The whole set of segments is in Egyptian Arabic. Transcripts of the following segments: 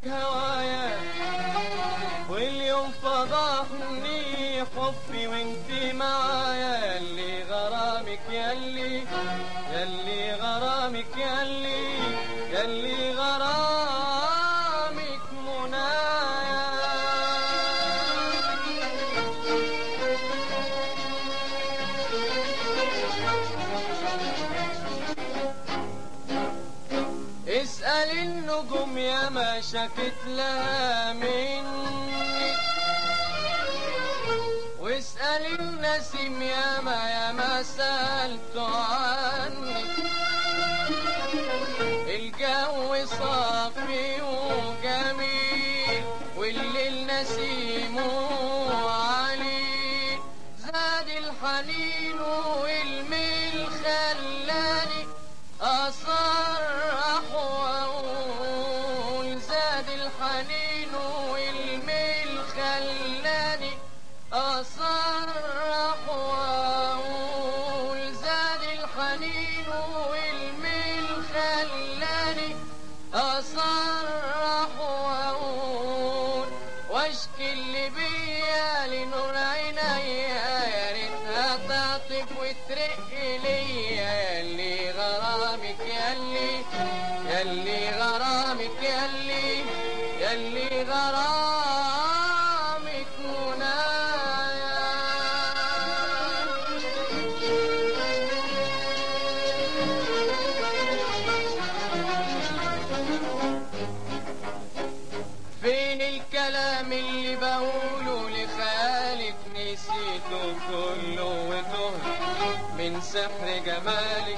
لك هوايا واليوم فضحني حبي وانت معايا يلي غرامك يلي يلي غرامك يلي يلي غرامك منايا اسأل النجوم يا ما شكت لها مني واسأل النسيم يا ما يا ما سألت عني الجو صافي وجميل والليل نسيمه عليه زاد الحنين والميل خلاني أصرح وأقول زاد الحنين والميل خلاني أصرح وأقول زاد الحنين والميل خلاني أصرح وأقول واشكي اللي بيا لنور عينيا يا ريتها تعطف وترق ليا يلي غرامك يلي يلي غرامك يلي يلي غرامك منايا فين الكلام اللي بقوله لخيالك نسيته كله وتهت من سحر جمالك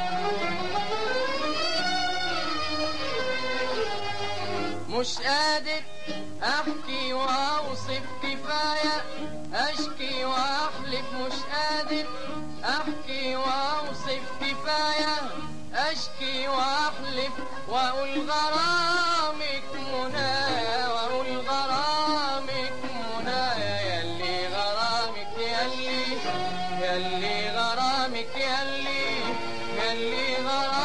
مش قادر احكي واوصف كفايه اشكي واحلف مش قادر احكي واوصف كفايه اشكي واحلف واقول غرامك منايا واقول غرامك منايا يلي غرامك يلي يلي غرامك يلي يلي غرامك